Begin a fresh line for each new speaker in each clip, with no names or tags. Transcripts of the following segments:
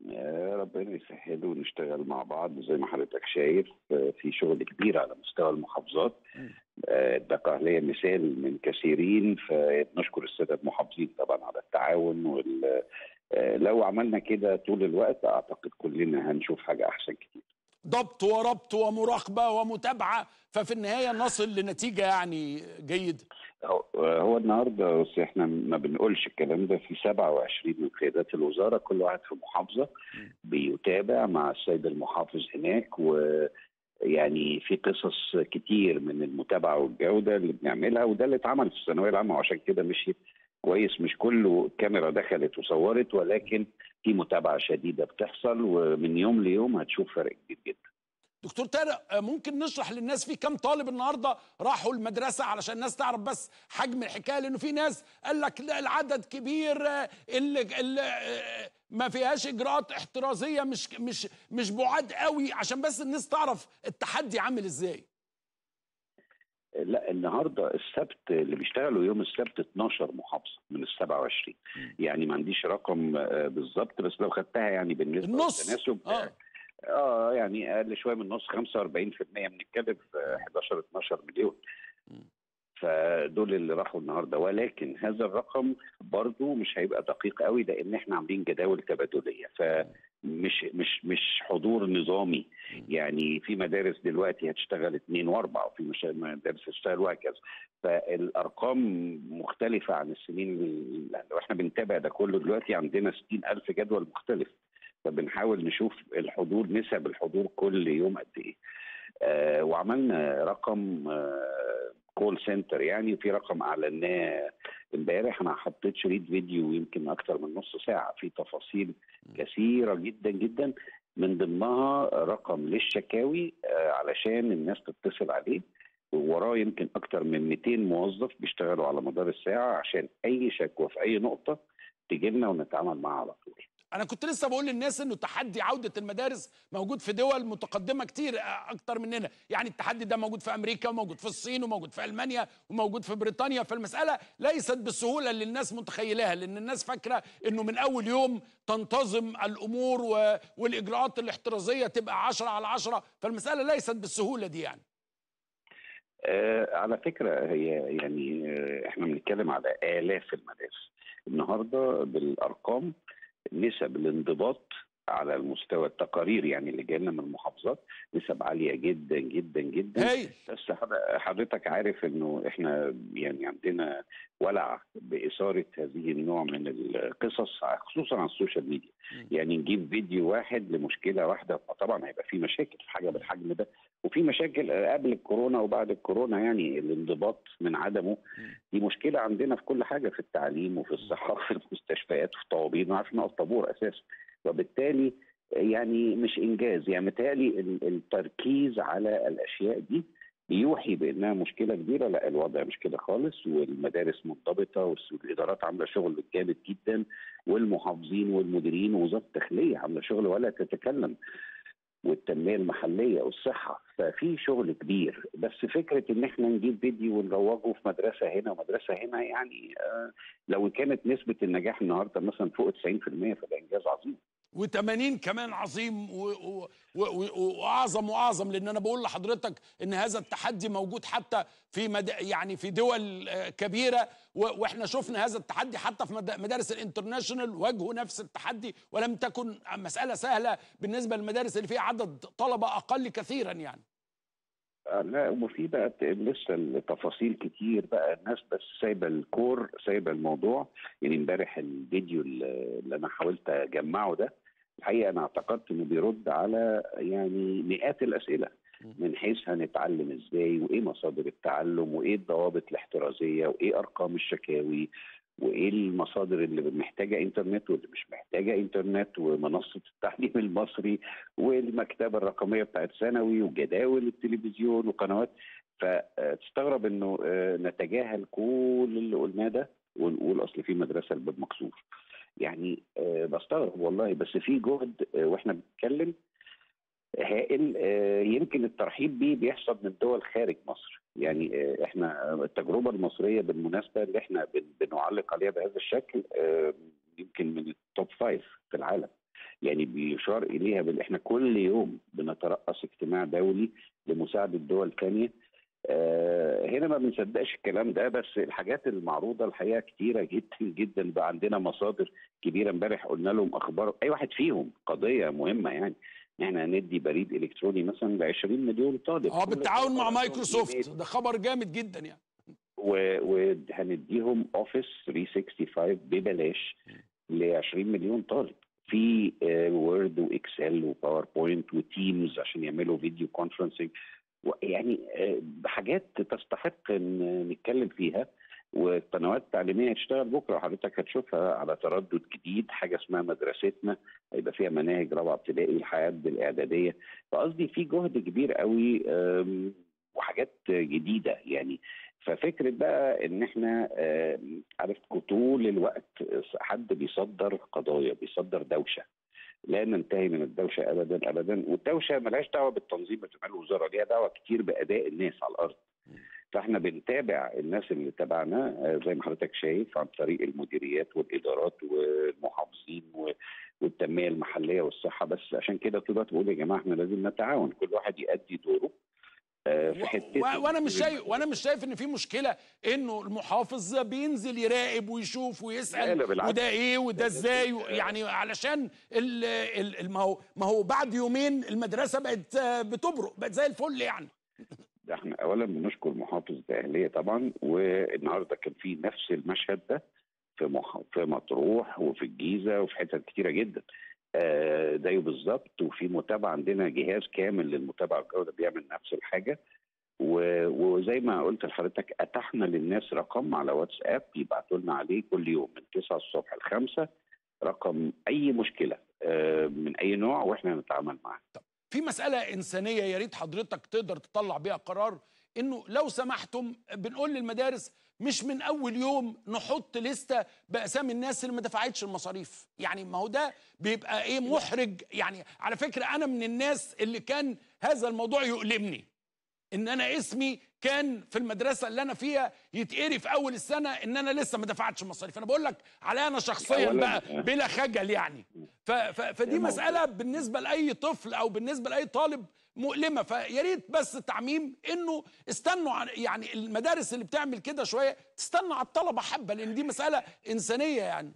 آه، ربنا يسهله ونشتغل مع بعض زي ما حضرتك شايف آه، في شغل كبير على مستوى المحافظات آه، الدقهلية مثال من كثيرين فنشكر السادة المحافظين طبعا على التعاون وال آه، لو عملنا كده طول الوقت اعتقد كلنا هنشوف حاجة احسن كتير
ضبط وربط ومراقبه ومتابعه ففي النهايه نصل لنتيجه يعني جيده
هو هو النهارده بس احنا ما بنقولش الكلام ده في 27 من قيادات الوزاره كل واحد في محافظه بيتابع مع السيد المحافظ هناك ويعني في قصص كتير من المتابعه والجوده اللي بنعملها وده اللي اتعمل في الثانويه العامه وعشان كده مشيت كويس مش كله كاميرا دخلت وصورت ولكن في متابعه شديده بتحصل ومن يوم ليوم هتشوف فرق كبير جدا
دكتور طارق آه، ممكن نشرح للناس في كم طالب النهارده راحوا المدرسه علشان الناس تعرف بس حجم الحكايه لانه في ناس قال لك لا العدد كبير آه، اللي, اللي آه، ما فيهاش اجراءات احترازيه مش مش مش بعاد قوي عشان بس الناس تعرف التحدي عامل ازاي
لا النهارده السبت اللي بيشتغلوا يوم السبت 12 محافظه من ال 27 يعني ما عنديش رقم آه، بالظبط بس لو خدتها يعني بالنسبه
النص.
للتناسب
اه
اه يعني اقل شويه من النص 45% بنتكلم في 11 12 مليون فدول اللي راحوا النهارده ولكن هذا الرقم برضو مش هيبقى دقيق قوي لان احنا عاملين جداول تبادليه فمش مش مش حضور نظامي يعني في مدارس دلوقتي هتشتغل اثنين واربعه وفي مش- مدارس هتشتغل وهكذا فالارقام مختلفه عن السنين اللي لو احنا بنتابع ده كله دلوقتي عندنا 60000 جدول مختلف فبنحاول نشوف الحضور نسب الحضور كل يوم قد ايه آه وعملنا رقم آه كول سنتر يعني في رقم اعلناه امبارح انا حطيت شريط فيديو يمكن اكتر من نص ساعه في تفاصيل كثيره جدا جدا من ضمنها رقم للشكاوي آه علشان الناس تتصل عليه وراه يمكن اكتر من 200 موظف بيشتغلوا على مدار الساعه عشان اي شكوى في اي نقطه تجي لنا ونتعامل معاها على طول
انا كنت لسه بقول للناس انه تحدي عوده المدارس موجود في دول متقدمه كتير آه، اكتر مننا يعني التحدي ده موجود في امريكا وموجود في الصين وموجود في المانيا وموجود في بريطانيا فالمساله ليست بالسهوله اللي الناس متخيلها لان الناس فاكره انه من اول يوم تنتظم الامور و... والاجراءات الاحترازيه تبقى 10 على 10 فالمساله ليست بالسهوله دي يعني
آه على فكرة هي يعني آه احنا بنتكلم على آلاف المدارس النهاردة بالأرقام نسب الانضباط على المستوى التقارير يعني اللي جانا من المحافظات نسب عالية جدا جدا جدا
هايل
بس حض- حضرتك عارف انه احنا يعني عندنا ولع باثاره هذه النوع من القصص خصوصا على السوشيال ميديا
مم.
يعني نجيب فيديو واحد لمشكله واحده طبعا هيبقى في مشاكل في حاجه بالحجم ده وفي مشاكل قبل الكورونا وبعد الكورونا يعني الانضباط من عدمه دي مشكله عندنا في كل حاجه في التعليم وفي الصحه وفي المستشفيات وفي الطوابير ما عارفين نقف طابور اساسا وبالتالي يعني مش انجاز يعني متهيألي ال- التركيز على الاشياء دي بيوحي بانها مشكله كبيره لا الوضع مش كده خالص والمدارس منضبطه والس- والادارات عامله شغل جامد جدا والمحافظين والمديرين ووزاره الداخليه عامله شغل ولا تتكلم والتنميه المحليه والصحه ففي شغل كبير بس فكره ان احنا نجيب فيديو ونروجه في مدرسه هنا ومدرسه هنا يعني آه لو كانت نسبه النجاح النهارده مثلا فوق 90% فده انجاز عظيم
و80 كمان عظيم و- و- و- و- واعظم واعظم لان انا بقول لحضرتك ان هذا التحدي موجود حتى في مد... يعني في دول آه، كبيره و- واحنا شفنا هذا التحدي حتى في مد- مدارس الانترناشونال واجهوا نفس التحدي ولم تكن مساله سهله بالنسبه للمدارس اللي فيها عدد طلبه اقل كثيرا يعني
آه، لا وفي بقى ت- لسه التفاصيل كتير بقى الناس بس سايبه الكور سايبه الموضوع يعني امبارح الفيديو اللي اللي انا حاولت اجمعه ده الحقيقه انا اعتقدت انه بيرد على يعني مئات الاسئله من حيث هنتعلم ازاي وايه مصادر التعلم وايه الضوابط الاحترازيه وايه ارقام الشكاوي وايه المصادر اللي محتاجه انترنت واللي مش محتاجه انترنت ومنصه التعليم المصري والمكتبه الرقميه بتاعت ثانوي وجداول التلفزيون وقنوات فتستغرب انه آه، نتجاهل كل اللي قلناه ده ونقول اصل في مدرسه الباب مكسور يعني آه، بستغرب والله بس في جهد آه، واحنا بنتكلم هائل آه، يمكن الترحيب بيه بيحصل من دول خارج مصر يعني آه، احنا التجربه المصريه بالمناسبه اللي احنا بن- بنعلق عليها بهذا الشكل آه، يمكن من التوب فايف في العالم يعني بيشار اليها بان احنا كل يوم بنترأس اجتماع دولي لمساعده دول ثانيه آه، هنا ما بنصدقش الكلام ده بس الحاجات المعروضه الحقيقه كتيره جدا جدا بقى عندنا مصادر كبيره امبارح قلنا لهم اخبار اي واحد فيهم قضيه مهمه يعني احنا هندي بريد الكتروني مثلا ل 20 مليون طالب
اه
كل
بالتعاون مع
طالب
مايكروسوفت
إيميل.
ده خبر جامد جدا يعني
و- وهنديهم اوفيس 365 ببلاش ل 20 مليون طالب في وورد واكسل وباوربوينت وتيمز عشان يعملوا فيديو كونفرنسنج يعني آه، حاجات تستحق ان نتكلم فيها والقنوات التعليميه هتشتغل بكره وحضرتك هتشوفها على تردد جديد حاجه اسمها مدرستنا هيبقى فيها مناهج رابعه ابتدائي لحد الاعداديه فقصدي في جهد كبير قوي آم، وحاجات جديده يعني ففكره بقى ان احنا آم، عارف طول الوقت حد بيصدر قضايا بيصدر دوشه لا ننتهي من الدوشه ابدا ابدا والدوشه ملهاش دعوه بالتنظيم بتاع الوزاره ليها دعوه كتير باداء الناس على الارض فاحنا بنتابع الناس اللي تبعنا آه، زي ما حضرتك شايف عن طريق المديريات والادارات والمحافظين و- والتنميه المحليه والصحه بس عشان كده طول الوقت بقول يا جماعه احنا لازم نتعاون كل واحد يؤدي دوره آه، في
و-
حته
و- وانا مش شايف وانا مش شايف ان في مشكله انه المحافظ بينزل يراقب ويشوف
لا،
ويسال
لا، بالعكس.
وده ايه وده ازاي و- يعني علشان ال ال ال- ما هو ما هو بعد يومين المدرسه بقت آه، بتبرق بقت زي الفل يعني
ده احنا اولا بنشكر محافظ الاهليه طبعا والنهارده كان في نفس المشهد ده في مح... في مطروح وفي الجيزه وفي حتت كتيره جدا آه زيه بالظبط وفي متابعه عندنا جهاز كامل للمتابعه والجوده بيعمل نفس الحاجه و... وزي ما قلت لحضرتك اتحنا للناس رقم على واتساب يبعتوا لنا عليه كل يوم من 9 الصبح ل 5 رقم اي مشكله آه من اي نوع واحنا نتعامل معاها
في مسألة إنسانية يا ريت حضرتك تقدر تطلع بيها قرار إنه لو سمحتم بنقول للمدارس مش من أول يوم نحط لستة بأسامي الناس اللي ما دفعتش المصاريف، يعني ما هو ده بيبقى إيه محرج، يعني على فكرة أنا من الناس اللي كان هذا الموضوع يؤلمني. ان انا اسمي كان في المدرسه اللي انا فيها يتقري في اول السنه ان انا لسه ما دفعتش مصاريف انا بقول لك على انا شخصيا
أولاً،
بقى
آه.
بلا خجل يعني ف ف فدي
يا موضوع.
مساله بالنسبه لاي طفل او بالنسبه لاي طالب مؤلمه فيا ريت بس تعميم انه استنوا عن يعني المدارس اللي بتعمل كده شويه تستنى على الطلبه حبه لان دي مساله انسانيه يعني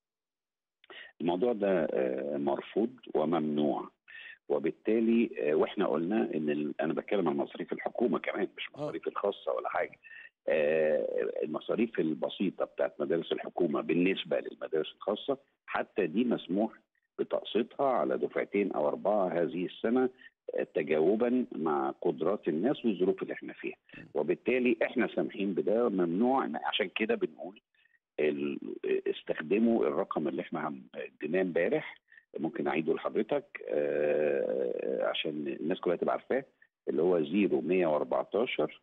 الموضوع ده آه، مرفوض وممنوع وبالتالي آه، واحنا قلنا ان ال- انا بتكلم عن مصاريف الحكومه كمان مش
آه.
مصاريف الخاصه ولا حاجه آه، المصاريف البسيطه بتاعت مدارس الحكومه بالنسبه للمدارس الخاصه حتى دي مسموح بتقسيطها على دفعتين او اربعه هذه السنه آه، تجاوبا مع قدرات الناس والظروف اللي احنا فيها وبالتالي احنا سامحين بده ممنوع إن- عشان كده بنقول ال- استخدموا الرقم اللي احنا عم- اديناه امبارح ممكن اعيده لحضرتك آه، عشان الناس كلها تبقى عارفاه اللي هو 0114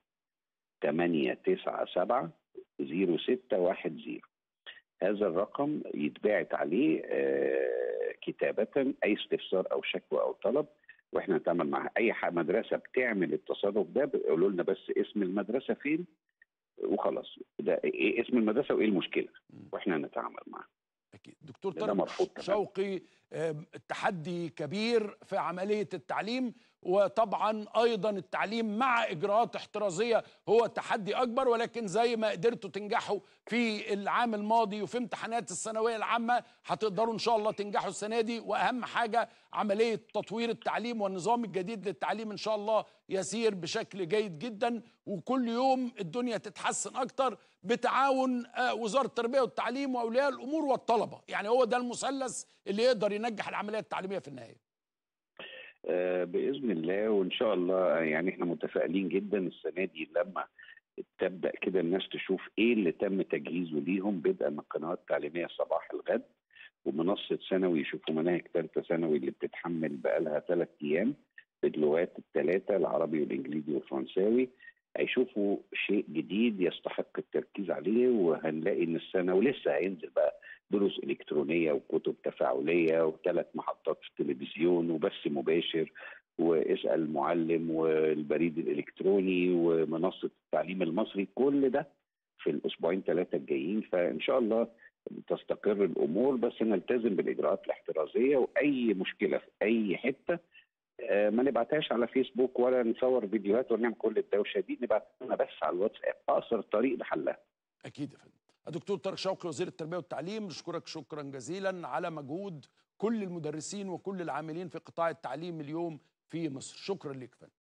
897 0610 هذا الرقم يتباعت عليه آه، كتابة أي استفسار أو شكوى أو طلب واحنا نتعامل مع اي ح- مدرسه بتعمل التصرف ده بيقولوا لنا بس اسم المدرسه فين وخلاص ده ايه اسم المدرسه وايه المشكله واحنا نتعامل معاه
أكيد دكتور
ده
طارق
مرفوض تماماً.
شوقي آم، التحدي كبير في عملية التعليم وطبعا أيضا التعليم مع إجراءات احترازية هو تحدي أكبر ولكن زي ما قدرتوا تنجحوا في العام الماضي وفي امتحانات الثانوية العامة هتقدروا إن شاء الله تنجحوا السنة دي وأهم حاجة عملية تطوير التعليم والنظام الجديد للتعليم إن شاء الله يسير بشكل جيد جدا وكل يوم الدنيا تتحسن أكتر بتعاون آه، وزارة التربية والتعليم وأولياء الأمور والطلبة يعني هو ده المثلث اللي يقدر ينجح العملية التعليمية في النهاية
آه، باذن الله وان شاء الله يعني احنا متفائلين جدا السنه دي لما تبدا كده الناس تشوف ايه اللي تم تجهيزه ليهم بدءا من القنوات التعليميه صباح الغد ومنصه ثانوي يشوفوا مناهج ثالثه ثانوي اللي بتتحمل بقالها ثلاث ايام باللغات الثلاثه العربي والانجليزي والفرنساوي هيشوفوا شيء جديد يستحق التركيز عليه وهنلاقي ان السنه ولسه هينزل بقى دروس الكترونيه وكتب تفاعليه وثلاث محطات في التلفزيون وبث مباشر واسال معلم والبريد الالكتروني ومنصه التعليم المصري كل ده في الاسبوعين ثلاثه الجايين فان شاء الله تستقر الامور بس نلتزم بالاجراءات الاحترازيه واي مشكله في اي حته آه، ما نبعتهاش على فيسبوك ولا نصور فيديوهات ونعمل كل الدوشه دي نبعتها بس على الواتساب اقصر الطريق لحلها
اكيد يا فندم الدكتور طارق شوقي وزير التربيه والتعليم نشكرك شكرا جزيلا على مجهود كل المدرسين وكل العاملين في قطاع التعليم اليوم في مصر شكرا لك فندم